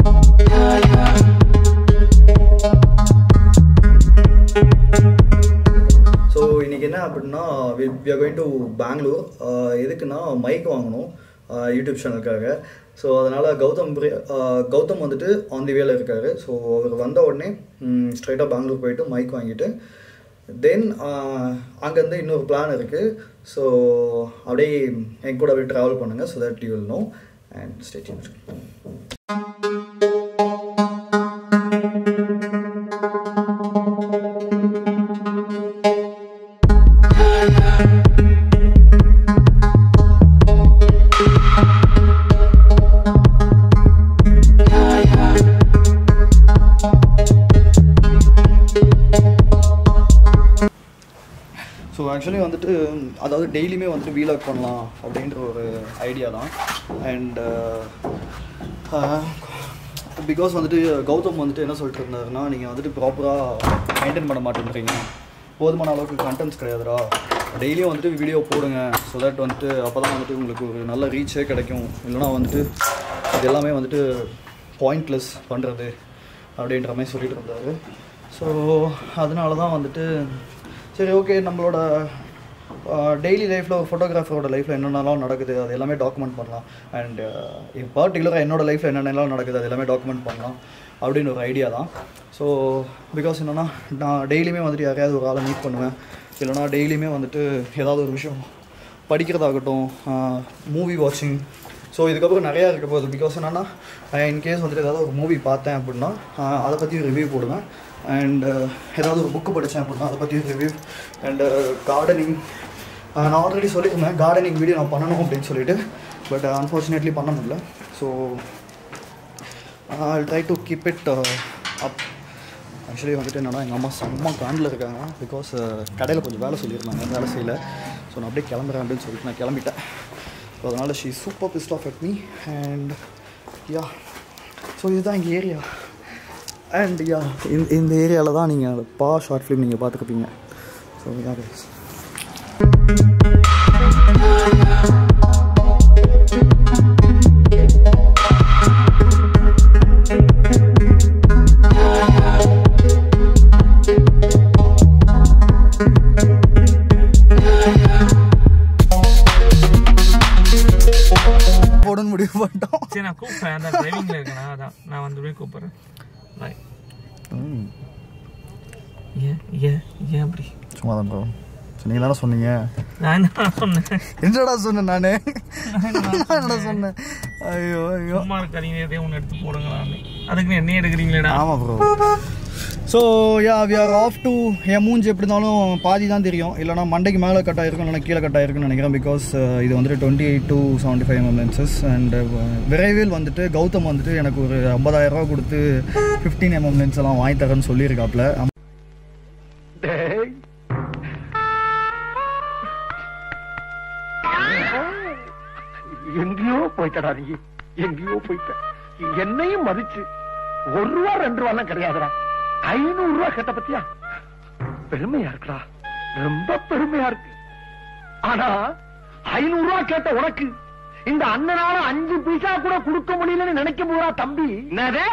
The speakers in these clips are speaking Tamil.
ஸோ இன்னைக்கு என்ன அப்படின்னா we are going to Bangalore எதுக்குன்னா மைக் வாங்கணும் uh, யூடியூப் சேனலுக்காக ஸோ அதனால் கௌதம் பிரி- uh, கௌதம் வந்துட்டு ஆன் தி வேல இருக்காரு ஸோ அவர் வந்த உடனே ஸ்ட்ரைட்டாக பெங்களூர் போயிட்டு மைக் வாங்கிட்டு தென் அங்கேருந்து இன்னொரு பிளான் இருக்குது ஸோ அப்படியே என் கூட அப்படியே ட்ராவல் பண்ணுங்கள் so that you will know and stay tuned so actually வந்துட்டு அதாவது டெய்லியுமே வந்துட்டு வீலாக் பண்ணலாம் அப்படின்ற ஒரு ஐடியா தான் அண்ட் பிகாஸ் வந்துட்டு கௌதம் வந்துட்டு என்ன சொல்லிட்டு இருந்தாருன்னா நீங்கள் வந்துட்டு ப்ராப்பராக மெயின்டைன் பண்ண மாட்டேன்றீங்க போதுமான அளவுக்கு கண்டென்ட்ஸ் கிடையாதுடா டெய்லியும் வந்துட்டு வீடியோ போடுங்க ஸோ தட் வந்துட்டு அப்போ தான் வந்துட்டு உங்களுக்கு ஒரு நல்ல ரீச்சே கிடைக்கும் இல்லைனா வந்துட்டு இது எல்லாமே வந்துட்டு பாயிண்ட்லெஸ் பண்ணுறது அப்படின்ற மாதிரி சொல்லிட்டு இருந்தார் ஸோ அதனால தான் வந்துட்டு சரி ஓகே நம்மளோட டெய்லி லைஃப்பில் ஒரு ஃபோட்டோகிராஃபரோட லைஃப்பில் என்னென்னலாம் நடக்குது அது எல்லாமே டாக்குமெண்ட் பண்ணலாம் அண்ட் பர்டிகுலராக என்னோட லைஃப்பில் என்னென்னலாம் நடக்குது அது எல்லாமே டாக்குமெண்ட் பண்ணலாம் அப்படின்னு ஒரு ஐடியா தான் ஸோ பிகாஸ் என்னென்னா நான் டெய்லியுமே வந்துட்டு யாரையாவது ஒரு ஆளை மீட் பண்ணுவேன் இல்லைனா டெய்லியுமே வந்துட்டு ஏதாவது ஒரு விஷயம் படிக்கிறதாகட்டும் மூவி வாட்சிங் ஸோ இதுக்கப்புறம் நிறையா இருக்க போகுது பிகாஸ் என்னென்னா இன்கேஸ் வந்துட்டு ஏதாவது ஒரு மூவி பார்த்தேன் அப்படின்னா ஆஹ் அதை பற்றி ரிவ்யூ போடுவேன் அண்ட் ஏதாவது ஒரு புக்கு படித்தேன் அப்படின்னா அதை பற்றி ரிவ்யூ அண்டு கார்டனிங் நான் ஆல்ரெடி சொல்லியிருந்தேன் கார்டனிங் வீடியோ நான் பண்ணணும் அப்படின்னு சொல்லிட்டு பட் அன்ஃபார்ச்சுனேட்லி பண்ண முடியல so I try to keep it up actually வந்துட்டு என்னன்னா எங்கள் அம்மா செம்ம காண்டில் இருக்காங்க பிகாஸ் கடையில் கொஞ்சம் வேலை சொல்லியிருந்தாங்க வேலை செய்யல ஸோ நான் அப்படியே கிளம்புறேன் அப்படின்னு சொல்லிட்டு நான் கிளம்பிட்டேன் ஸோ அதனால் she super pissed off at me and yeah so இதுதான் எங்கள் ஏரியா அண்ட் யா இந்த இந்த ஏரியாவில் தான் நீங்கள் பா ஷார்ட் ஃபிலிம் நீங்கள் பார்த்துருப்பீங்க ஸோ யா guys. போடணும்னு முடிவு பண்ணிட்டோம் சரி நான் கூப்பிட்டேன் அதான் டிரைவிங்ல இருக்கேன் அதான் நான் வந்து கூப்பிடுறேன் பாய் ம் ஏன் ஏன் ஏன் அப்படி சும்மா தான் ப்ரோ நீங்கள் தானே சொன்னீங்க நான் என்ன சொன்னேன் என்னடா சொன்னேன் நானு என்னடா சொன்னேன் ஐயோ ஐயோ சும்மா இருக்காதீங்க எதையும் ஒன்று எடுத்து போடுங்களான்னு அதுக்கு என்ன எடுக்கிறீங்களேடா ஆமாம் bro so yeah we are off to என் மூஞ்சி எப்படி இருந்தாலும் பாதி தான் தெரியும் இல்லைனா மண்டைக்கு மேலே கட் ஆயிருக்கும் இல்லைனா கீழே கட் ஆயிருக்கும்னு நினைக்கிறேன் பிகாஸ் இது வந்துட்டு twenty eight to seventy five MM lenses and விரைவில் வந்துட்டு கௌதம் வந்துட்டு எனக்கு ஒரு 50000 ரூபா கொடுத்து ஃபிஃப்டீன் எம்எம் லென்ஸ் எல்லாம் வாங்கி தரேன்னு சொல்லியிருக்காப்ல எங்கேயோ போயிட்டடா நீ எங்கேயோ போயிட்ட என்னையும் மதிச்சு ஒரு ரூபா ரெண்டு ரூபா எல்லாம் கிடையாதுடா ஐநூறு ரூபா கேட்ட பத்தியா பெருமையா இருக்குடா ரொம்ப பெருமையா இருக்கு ஆனா ஐநூறு ரூபா கேட்ட உனக்கு இந்த அண்ணனால அஞ்சு பைசா கூட கொடுக்க முடியலன்னு நினைக்க போறா தம்பி என்னதே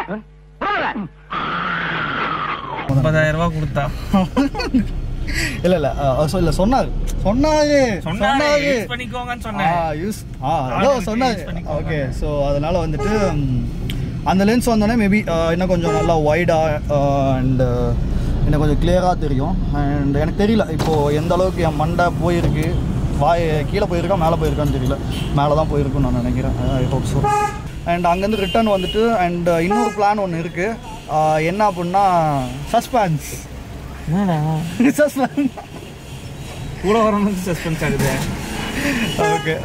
முப்பதாயிரம் ரூபாய் கொடுத்தா இல்லை இல்லை இல்லை சொன்னார் சொன்னாரு சொன்னாரு யூஸ் பண்ணிக்கோங்கன்னு சொன்னேன் யூஸ் ஆ அதோ ஆளுக்கு சொன்னாரு use பண்ணிக்கோங்க. ஓகே ஸோ அதனால வந்துட்டு ம், அந்த லென்ஸ் வந்தோடனே மேபி இன்னும் கொஞ்சம் நல்லா ஒய்டாக அண்ட் இன்னும் கொஞ்சம் கிளியராக தெரியும் அண்ட் எனக்கு தெரியல இப்போது எந்த அளவுக்கு என் மண்டை போயிருக்கு வாய் கீழே போயிருக்கா மேலே போயிருக்கான்னு தெரியல மேலே தான் போயிருக்குன்னு நான் நினைக்கிறேன் ஐ ஹோப் ஸோ அண்ட் அங்கேருந்து ரிட்டர்ன் வந்துட்டு அண்ட் இன்னொரு பிளான் ஒன்று இருக்குது என்ன அப்படின்னா சஸ்பென்ஸ் என்னடா சஸ்பென்ஸ் கூட வரணும்னு சஸ்பென்ஸ் ஆகுது ஓகே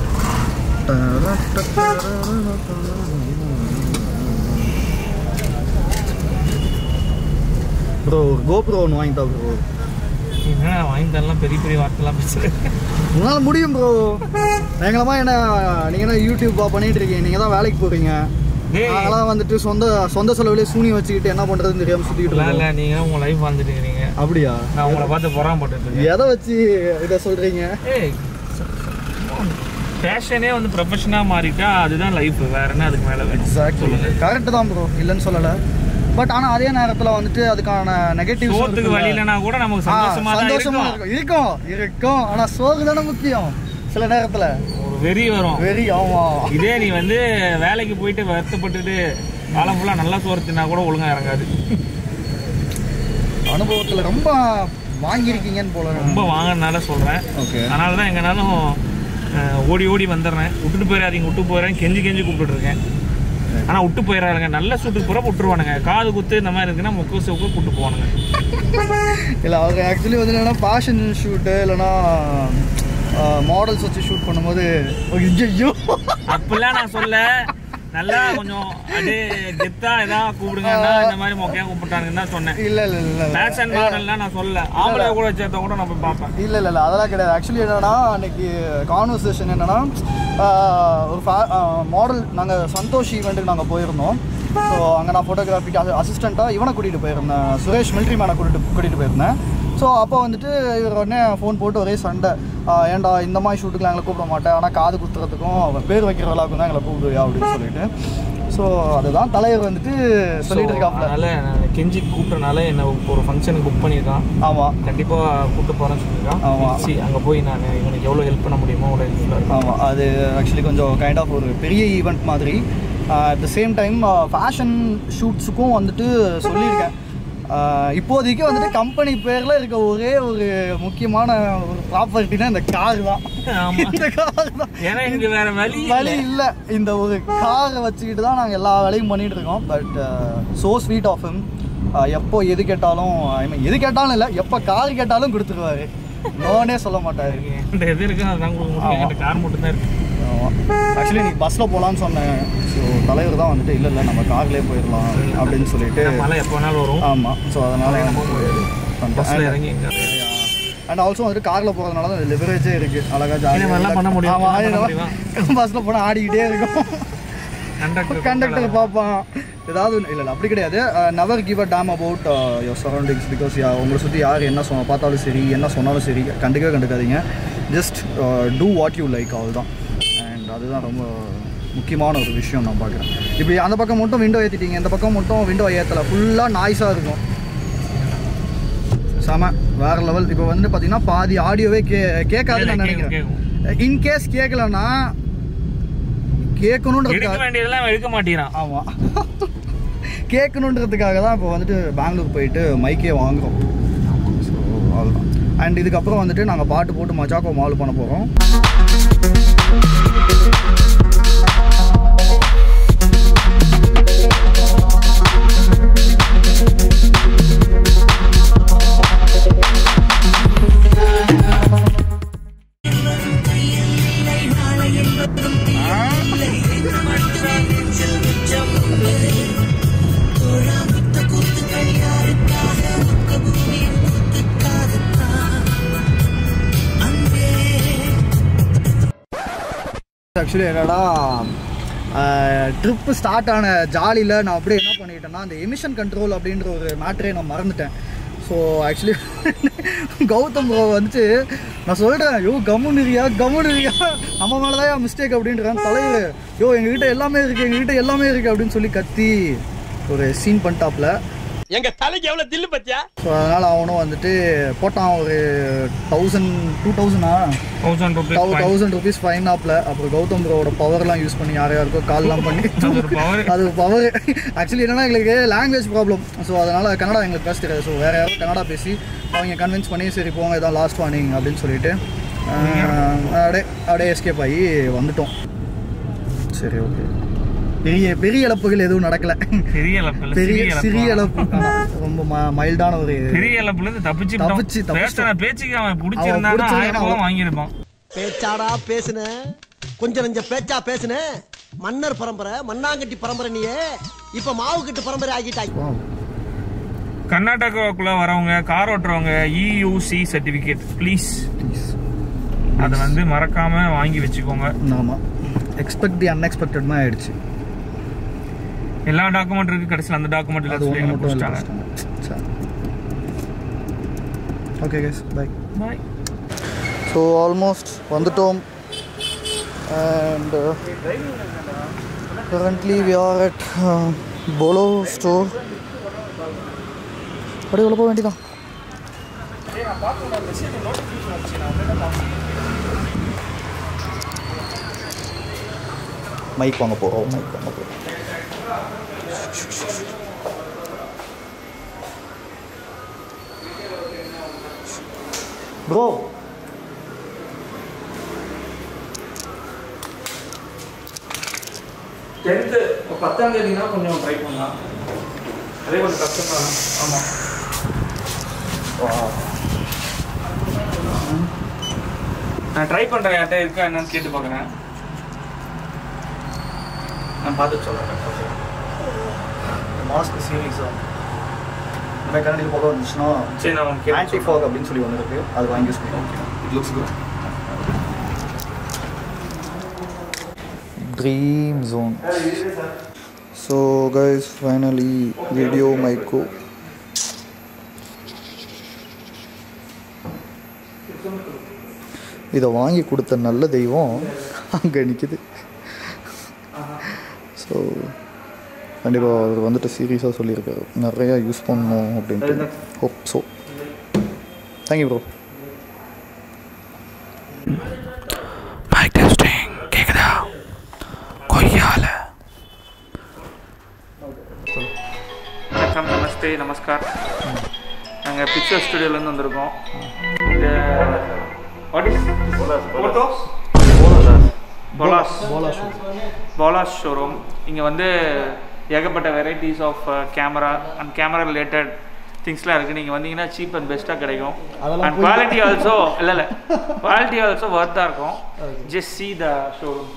ப்ரோ கோப்ரோ ஒன்று வாங்கிட்டா ப்ரோ என்னடா வாங்கி தரலாம் பெரிய பெரிய வார்த்தைலாம் பேசுறேன் உங்களால் முடியும் ப்ரோ எங்களமா என்ன நீங்கள் என்ன யூடியூப் பண்ணிட்டு இருக்கீங்க நீங்கள் தான் வேலைக்கு போகிறீங்க டேய். நாங்களாம் வந்துட்டு சொந்த சொந்த செலவுலேயே சூனி வச்சுக்கிட்டு என்ன பண்ணுறதுன்னு தெரியாமல் சுற்றிக்கிட்டு இல்லை இருக்கோம் இல்லை நீங்கள் உங்கள் லைஃப் வாழ்ந்துட்டு இருக்கிறீங்க அப்படியா நான் உங்களை பார்த்து பொறாமப்பட்டு இருக்கேன் எதை வச்சு இதை சொல்கிறீங்க ஏய் ஃபேஷனே வந்து ப்ரொஃபஷனாக மாறிட்டா அதுதான் லைஃப் வேற என்ன அதுக்கு மேலே வேணும் எக்ஸாக்ட்லி கரெக்ட் தான் ப்ரோ இல்லைன்னு சொல்லலை பட் ஆனால் அதே நேரத்தில் வந்துட்டு அதுக்கான நெகட்டிவ் சோத்துக்கு வழி இல்லைனா கூட நமக்கு சந்தோஷமா தான் சந்தோஷமா இருக்கும் இருக்கும் இருக்கும் இருக்கும் ஆனால் சோறு தானே முக்கியம் சில நேரத்தில் ஒரு வெறி வரும் வெரி ஆமா இதே நீ வந்து வேலைக்கு போயிட்டு வருத்தப்பட்டுட்டு காலம் ஃபுல்லாக நல்லா சோறு தின்னா கூட ஒழுங்கா இறங்காது அனுபவத்தில் ரொம்ப வாங்கியிருக்கீங்கன்னு போல ரொம்ப வாங்கினால சொல்கிறேன் ஓகே அதனால தான் எங்கனாலும் அஹ், ஓடி ஓடி வந்துடுறேன் விட்டுட்டு போயிடாதீங்க விட்டு போயிடுறேன் கெஞ்சி கெஞ்சி கூப்பிட்டு இருக்கேன் ஆனால் விட்டு போயிடாருங்க நல்ல சூட்டுக்கு பூரா விட்டுருவானுங்க காது குத்து இந்த மாதிரி இருக்குன்னா முக்கு சவுக்கு கூட்டு போவானுங்க இல்லை அவங்க ஆக்சுவலி வந்து என்னன்னா ஃபேஷன் ஷூட்டு இல்லைன்னா மாடல்ஸ் வச்சு ஷூட் பண்ணும்போது ஐயோ அப்படிலாம் நான் சொல்ல நல்லா கொஞ்சம் அப்படியே கெத்தா ஏதா கூப்பிடுங்கன்னா இந்த மாதிரி மொக்கையா கூப்பிட்டானுங்கன்னு தான் சொன்னேன் இல்லை இல்லை இல்லை ஃபேஷன் மாடல்லாம் நான் சொல்லல ஆம்பளை கூட சேர்த்தா கூட நான் போய் பார்ப்பேன் இல்லை இல்லை இல்லை அதெல்லாம் கிடையாது ஆக்சுவலி என்னன்னா அன்னைக்கு கான்வர்சேஷன் என்னன்னா ஆஹ், ஒரு மாடல் நாங்கள் சந்தோஷ் ஈவெண்ட்டுக்கு நாங்கள் போயிருந்தோம் ஸோ அங்கே நான் ஃபோட்டோகிராஃபிக்கு அசிஸ்டண்ட்டாக இவனை கூட்டிகிட்டு போயிருந்தேன் சுரேஷ் மிலிட்ரி மேனை கூட்டிட்டு கூட்டிகிட்டு போயிருந்தேன் ஸோ அப்போ வந்துட்டு இவர் உடனே ஃபோன் போட்டு ஒரே சண்டை ஆஹ், ஏன்டா இந்த மாதிரி ஷூட்டுக்குலாம் எங்களை கூப்பிட மாட்டேன் ஆனால் காது குத்துறதுக்கும் அவன் பேர் வைக்கிற விழாவுக்கும் தான் எங்களை கூப்பிடுவியா அப்படின்னு சொல்லிட்டு ஸோ அதுதான் தலைவர் வந்துட்டு சொல்லிட்டு இருக்காப்ல அதனால நான் கெஞ்சி கூப்பிட்டனால என்ன ஒரு ஃபங்க்ஷனுக்கு புக் பண்ணியிருக்கான் ஆமாம் கண்டிப்பா கூப்பிட்டு போறேன்னு சொல்லியிருக்கான் ஆமா. சரி அங்க போய் நான் இவனுக்கு எவ்வளவு ஹெல்ப் பண்ண முடியுமோ அவ்வளோ ஹெல்ப்ஃபுல்லாக இருக்கும் ஆமாம் அது ஆக்சுவலி கொஞ்சம் கைண்ட் ஆஃப் ஒரு பெரிய ஈவெண்ட் மாதிரி at the same time fashion ஷூட்ஸுக்கும் வந்துட்டு சொல்லியிருக்கேன் ஆஹ் இப்போதைக்கு வந்துட்டு கம்பெனி பேரில் இருக்க ஒரே ஒரு முக்கியமான ஒரு ப்ராப்பர்ட்டினா இந்த கார் தான் ஆமா இந்த கார் தான் ஏன்னா இங்க வேற வழி வழி இல்லை இந்த ஒரு காரை வச்சுக்கிட்டு தான் நாங்கள் எல்லா வேலையும் பண்ணிட்டு இருக்கோம் but so sweet of him எப்போ எது கேட்டாலும் ஐ மீன் எது கேட்டாலும் இல்லை எப்போ கார் கேட்டாலும் கொடுத்துருவாரு நோனே சொல்ல மாட்டாரு இந்த எது இருக்கு அதான் கொடுக்க முடியும் என்கிட்ட கார் மட்டும் தான் இருக்கு ஆக்சுவலி நீ பஸ்ஸில் போகலான்னு சொன்னேன் ஸோ தலைவர் தான் வந்துட்டு இல்லை இல்லை நம்ம கார்லேயே போயிடலாம் அப்படின்னு சொல்லிட்டு மழை எப்போ வேணாலும் வரும் ஆமாம் ஸோ அதனால் நம்ம பஸ்ல இறங்கி எங்க அண்ட் ஆல்சோ வந்துட்டு காரில் போகிறதுனால தான் லிவரேஜே இருக்குது அழகாக இந்த மாதிரிலாம் பண்ண முடியும். இதெல்லாம் பண்ண ஆமாம் பஸ்ஸில் போனால் ஆடிக்கிட்டே இருக்கும் கண்டக்டர் கண்டக்டர் பார்ப்பான் ஏதாவது ஒண்ணு- இல்லை இல்லை அப்படி கிடையாது never give a damn about your surroundings because உங்களை சுற்றி யார் என்ன சொன்ன பார்த்தாலும் சரி என்ன சொன்னாலும் சரி கண்டுக்கவே கண்டுக்காதீங்க just do what you like அவள் தான் அண்ட் அதுதான் ரொம்ப முக்கியமான ஒரு விஷயம் நான் பார்க்குறேன் இப்போ அந்த பக்கம் மட்டும் விண்டோ ஏற்றிட்டீங்க இந்த பக்கம் மட்டும் விண்டோ ஏற்றலை ஃபுல்லாக நாய்ஸாக இருக்கும் செம வேற லெவல் இப்போ வந்து பார்த்தீங்கன்னா பாதி ஆடியோவே கே கேட்காதுன்னு நான் கேக்கும், நினைக்கிறேன் இன்கேஸ் கேட்கலன்னா கேட்கணுன்றதுக்காக எடுக்க வேண்டியதெல்லாம் அவன் எடுக்க மாட்டேங்கிறான் ஆமாம் கேட்கணுன்றதுக்காக தான் இப்போ வந்துட்டு பெங்களூர் போயிட்டு மைக்கே வாங்குறோம் ஸோ அதுதான் அண்ட் இதுக்கப்புறம் வந்துட்டு நாங்கள் பாட்டு போட்டு மஜாக்கோ மால் பண்ண போகிறோம் ஆக்சுவலி என்னடா ட்ரிப்பு ஸ்டார்ட் ஆன ஜாலியில் நான் அப்படியே என்ன பண்ணிட்டேன்னா அந்த எமிஷன் கண்ட்ரோல் அப்படின்ற ஒரு மேட்டரே நான் மறந்துட்டேன் ஸோ ஆக்சுவலி கௌதம் ப்ரோ வந்துட்டு நான் சொல்கிறேன் யோ கம்முனிரியா கம்முனிரியா நம்ம மேலே தான் மிஸ்டேக் அப்படின்றான் தலைவர் யோ எங்ககிட்ட எல்லாமே இருக்குது எங்ககிட்ட எல்லாமே இருக்குது அப்படின்னு சொல்லி கத்தி ஒரு சீன் பண்ணிட்டாப்ல எங்க தலைக்கு எவ்வளவு தில்லு பத்தியா ஸோ அதனால் அவனும் வந்துட்டு போட்டான் ஒரு தௌசண்ட் டூ தௌசண்டா thousand rupees thousand rupees fine ஆப்ல அப்புறம் கௌதம் ப்ரோட பவர்லாம் யூஸ் பண்ணி யார் யாருக்கோ கால்லாம் பண்ணி அது ஒரு power. அது பவர் ஆக்சுவலி என்னன்னா எங்களுக்கு லாங்குவேஜ் ப்ராப்ளம் ஸோ அதனால கன்னடா எங்களுக்கு பேச தெரியாது ஸோ வேற யாரும் கன்னடா பேசி அவங்க கன்வின்ஸ் பண்ணி சரி போங்க இதான் லாஸ்ட் வார்னிங் அப்படின்னு சொல்லிட்டு ஆஹ், அப்படியே அப்படியே எஸ்கேப் ஆகி வந்துட்டோம் சரி ஓகே பெரிய பெரிய இழப்புகள் எதுவும் நடக்கல பெரிய இழப்பு இல்ல, பெரிய சிறிய சிறிய இழப்பு இழப்பு ஆமா, ரொம்ப மைல்டான ஒரு பெரிய இழப்புல இருந்து தப்பிச்சு தப்பிச்சு, தப்பிச்சு. பேசுன பேச்சுக்கு அவன் பிடிச்சிருந்தானா பிடிச்சிருந்தா ஆயிரம் ரூபாய் அவன் வாங்கியிருப்பான் பேச்சாடா பேசுன கொஞ்சம் நெஞ்ச பேச்சா பேசுன மன்னர் பரம்பரை மண்ணாங்கட்டி பரம்பரை நீயே இப்ப மாவு கட்டு பரம்பரை ஆகிட்டாய் Wow. கர்நாடகாவுக்குள்ள வரவங்க கார் ஓட்டுறவங்க இயூசி சர்டிபிகேட் ப்ளீஸ் Please. அதை வந்து மறக்காம வாங்கி வச்சுக்கோங்க ஆமாம் எக்ஸ்பெக்ட் தி அன்எக்ஸ்பெக்டட் மாதிரி ஆயிடுச்சு எல்லா டாக்குமெண்ட் இருக்கு கடைசியில் அந்த டாக்குமெண்ட் அது ஒன்று இல்லை மட்டும் பிடிச்சிட்டாங்க okay case bye bye so almost வந்துட்டோம் and uh, currently we are at uh, Bolo store அப்படியே உள்ள போக வேண்டியதான் மைக் வாங்க போகிறோம் மைக் வாங்க போகிறோம் ப்ரோ டென்த்து பத்தாம் தேதினா கொஞ்சம் ட்ரை பண்ணலாம் அதே கொஞ்சம் கஷ்டப்படலாம் ஆமாம் நான் ட்ரை பண்ணுறேன் யார்கிட்ட இருக்கா என்னன்னு கேட்டு பார்க்குறேன் நான் பார்த்துட்டு சொல்கிறேன் மாஸ்க் சீரீஸாக இந்த மாதிரி கரண்டியில் போக வந்துச்சுன்னா சரி நான் உங்களுக்கு ஆன்டி ஃபாக் அப்படின்னு சொல்லி ஒன்று இருக்குது அது வாங்கி யூஸ் பண்ணி it looks good dream zone so guys finally video மைக்கோ இதை வாங்கி கொடுத்த நல்ல தெய்வம் அங்கே நிற்கிது ஸோ கண்டிப்பாக அவர் வந்துட்டு சீரியஸாக சொல்லியிருக்காரு நிறையா யூஸ் பண்ணணும் அப்படின்ட்டு hope so thank you bro mic testing கேக்குதா கொய்யால வணக்கம் நமஸ்தே நமஸ்கார் நாங்கள் பிக்சர் ஸ்டுடியோலேருந்து வந்திருக்கோம் இந்த வாட் இஸ் ஃபோட்டோஸ் போலாஸ் போலாஸ் ஷோரூம் இங்கே வந்து ஏகப்பட்ட varieties of camera and camera related திங்ஸ்லாம் இருக்குது நீங்கள் வந்தீங்கன்னா சீப் அண்ட் பெஸ்ட்டாக கிடைக்கும் அண்ட் குவாலிட்டி ஆல்சோ இல்லை இல்லை குவாலிட்டி ஆல்சோ ஒர்த்தாக இருக்கும் ஜஸ்ட் சி த ஷோரூம்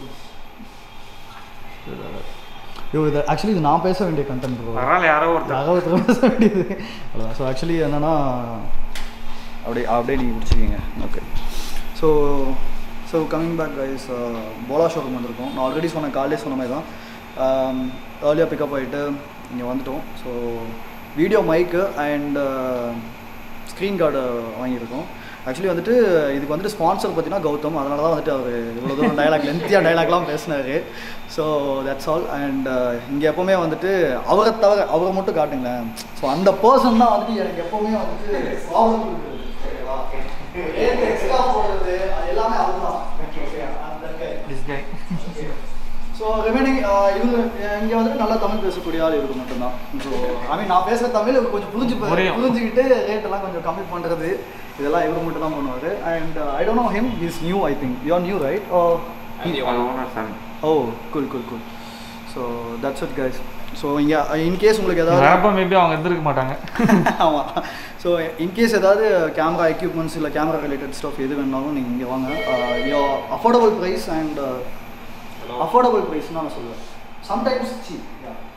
ஐயோ இது ஆக்சுவலி இது நான் பேச வேண்டிய கண்டென்ட் ப்ரோ பரவாயில்ல யாரோ ஒருத்தர் ராகவத்தில் பேச வேண்டியது அவ்வளோதான் ஸோ ஆக்சுவலி என்னென்னா அப்படியே அப்படியே நீங்கள் முடிச்சுக்கிங்க okay so so coming back guys போலா ஷோரூம் வந்திருக்கோம் நான் ஆல்ரெடி சொன்ன காலையே சொன்ன மாதிரி தான் ஏர்லியாக பிக்கப் ஆகிட்டு இங்கே வந்துட்டோம் so video mic and screen guard வாங்கியிருக்கோம் ஆக்சுவலி வந்துட்டு இதுக்கு வந்துட்டு ஸ்பான்சர் பார்த்தீங்கன்னா கௌதம் அதனால தான் வந்துட்டு அவர் இவ்வளோ தூரம் டைலாக் லென்த்தியாக டைலாக்லாம் பேசினார் ஸோ தட்ஸ் ஆல் அண்ட் இங்கே எப்போவுமே வந்துட்டு அவரை தவிர அவரை மட்டும் காட்டுங்களேன் ஸோ அந்த பர்சன் தான் வந்துட்டு எனக்கு எப்போவுமே வந்துட்டு ப்ராப்ளம் இருக்குது ஓகேவா ரேட் எக்ஸ்ட்ரா போடுறது அது எல்லாமே அதுதான் அந்த guy. This guy so remaining இவங்க இங்கே வந்துட்டு நல்லா தமிழ் பேசக்கூடிய ஆள் இவருக்கு மட்டும்தான் ஸோ ஐ மீன் நான் பேசுகிற தமிழ் இவருக்கு கொஞ்சம் புரிஞ்சு புரியும். புரிஞ்சுக்கிட்டு ரேட் எல்லாம் கொஞ்சம் கம்மி பண்ணுறது இதெல்லாம் இவரு மட்டும் தான் பண்ணுவார் and I don't know him is new I think you are new right oh oh cool cool cool so that's it guys so இங்கே இன்கேஸ் உங்களுக்கு ஏதாவது அப்போ மேபி அவங்க இருந்திருக்க மாட்டாங்க ஆமாம் ஸோ இன்கேஸ் ஏதாவது கேமரா எக்யூப்மெண்ட்ஸ் இல்லை கேமரா ரிலேட்டட் ஸ்டஃப் எது வேணாலும் நீங்கள் இங்கே வாங்க yo affordable price and affordable price நான் சொல்லுவேன் சம்டைம்ஸ் சீப்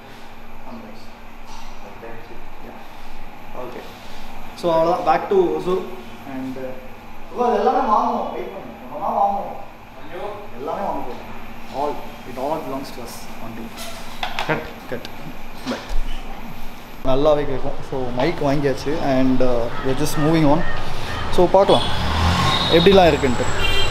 ஓகே ஸோ அவ்வளோதான் பேக் டு ஒசூர் அண்ட் அது எல்லாமே வாங்குவோம் வெயிட் பண்ணி ரொம்ப வாங்குவோம் எல்லாமே வாங்க போகிறோம் all it all belongs to us only cut cut bye நல்லாவே கேட்கும் ஸோ மைக் வாங்கியாச்சு and just moving on so பார்க்கலாம் எப்படிலாம் இருக்குன்ட்டு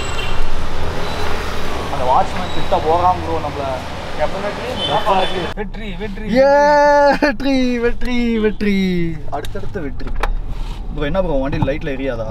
அந்த வாட்ச்மேன் கிட்ட போகாம ப்ரோ நம்மள வெற்றி வெற்றி ஏ வெற்றி வெற்றி வெற்றி அடுத்தடுத்த வெற்றி ப்ரோ என்ன ப்ரோ வண்டி லைட்டில் எரியாதா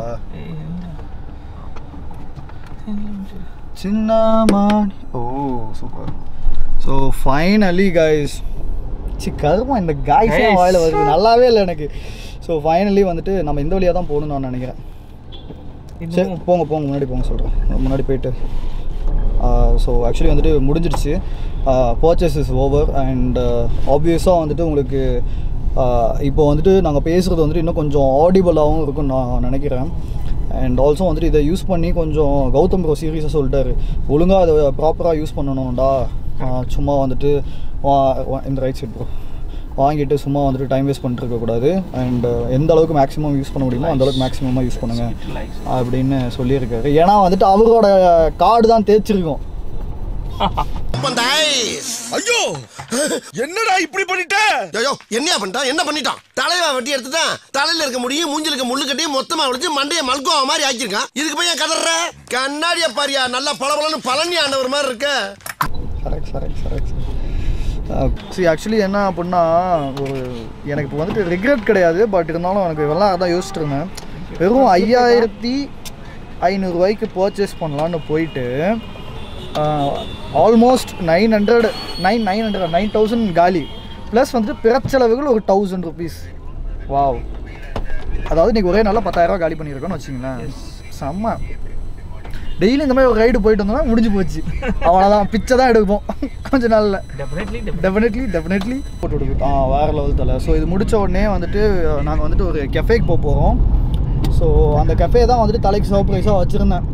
சின்ன மாணி oh super so finally guys சி கருமா இந்த காய்ஸ் Guys. வாயில் வருது நல்லாவே இல்லை எனக்கு ஸோ ஃபைனலி வந்துட்டு நம்ம இந்த வழியாக தான் போகணும்னு நான் நினைக்கிறேன் சரி போங்க போங்க முன்னாடி போங்க சொல்கிறேன் முன்னாடி போயிட்டு ஸோ ஆக்சுவலி வந்துட்டு முடிஞ்சிடுச்சு பர்ச்சேஸ் இஸ் ஓவர் அண்ட் ஆப்வியஸாக வந்துட்டு உங்களுக்கு ஆஹ் இப்போ வந்துட்டு நாங்கள் பேசுகிறது வந்துட்டு இன்னும் கொஞ்சம் ஆடிபிளாகவும் இருக்கும்னு நான் நினைக்கிறேன் அண்ட் ஆல்சோ வந்துட்டு இதை யூஸ் பண்ணி கொஞ்சம் கௌதம் ப்ரோ சீரியஸாக சொல்லிட்டாரு ஒழுங்காக அதை ப்ராப்பராக யூஸ் பண்ணணும்டா ஆஹ் சும்மா வந்துட்டு வா- வா- இந்த ரைட் சைட் ப்ரோ வாங்கிட்டு சும்மா வந்துட்டு டைம் வேஸ்ட் பண்ணிட்டு இருக்கக்கூடாது அண்ட் எந்த அளவுக்கு மேக்ஸிமம் யூஸ் பண்ண முடியுமோ அந்த அளவுக்கு மேக்ஸிமமாக யூஸ் பண்ணுங்க அப்படின்னு சொல்லியிருக்காரு ஏன்னா வந்துட்டு அவரோட கார்டு தான் தேய்ச்சிருக்கோம் ஐயோ என்னடா இப்படி பண்ணிட்ட ஐயோ என்னையா பண்ணிட்டான் என்ன பண்ணிட்டான் தலைவா வெட்டி எடுத்துட்டான் தலையில இருக்க முடியும் மூஞ்சில இருக்க முள்ளு கட்டி மொத்தமா உடைச்சு மண்டைய மல்கோவா மாதிரி ஆக்கியிருக்கான் இதுக்கு போய் ஏன் கதற கண்ணாடிய பாரியா நல்லா பளபளன்னு பழனி ஆண்டவர் மாதிரி இருக்க கரெக்ட் கரெக்ட் கரெக்ட் சரி ஆக்சுவலி என்ன அப்படின்னா ஒரு எனக்கு இப்போ வந்துட்டு ரிக்ரெட் கிடையாது பட் இருந்தாலும் எனக்கு இதெல்லாம் அதான் யோசிச்சுட்டு இருந்தேன் வெறும் ஐயாயிரத்தி ஐநூறுரூவாய்க்கு பர்ச்சேஸ் பண்ணலான்னு போயிட்டு almost nine hundred nine nine hundred nine thousand காலி ப்ளஸ் வந்துட்டு பிறச்செலவுகள் ஒரு தௌசண்ட் ருபீஸ் வாவ் அதாவது இன்றைக்கி ஒரே நாளில் பத்தாயிரரூவா காலி பண்ணியிருக்கோன்னு வச்சிங்களேன் செம்ம டெய்லி இந்த மாதிரி ஒரு ரைடு போயிட்டு வந்தோம்னா முடிஞ்சு போச்சு அவ்வளோதான் பிச்சை தான் எடுப்போம் கொஞ்ச நாளில் டெஃபினெட்லி டெஃபினெட்லி டெஃபினெட்லி போட்டு கொடுக்கும் ஆ வேறு லெவல் தலை ஸோ இது முடிச்ச உடனே வந்துட்டு நாங்கள் வந்துட்டு ஒரு கெஃபேக்கு போக போகிறோம் ஸோ அந்த கெஃபே தான் வந்துட்டு தலைக்கு சர்ப்ரைஸாக வச்சுருந்தேன்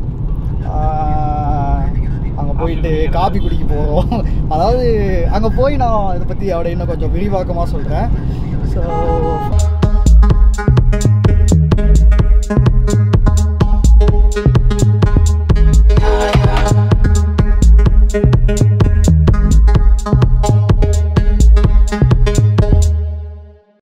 அங்கே போயிட்டு காபி குடிக்க போகிறோம் அதாவது அங்கே போய் நான் இதை பற்றி அவட இன்னும் கொஞ்சம் விரிவாக்கமாக சொல்கிறேன் ஸோ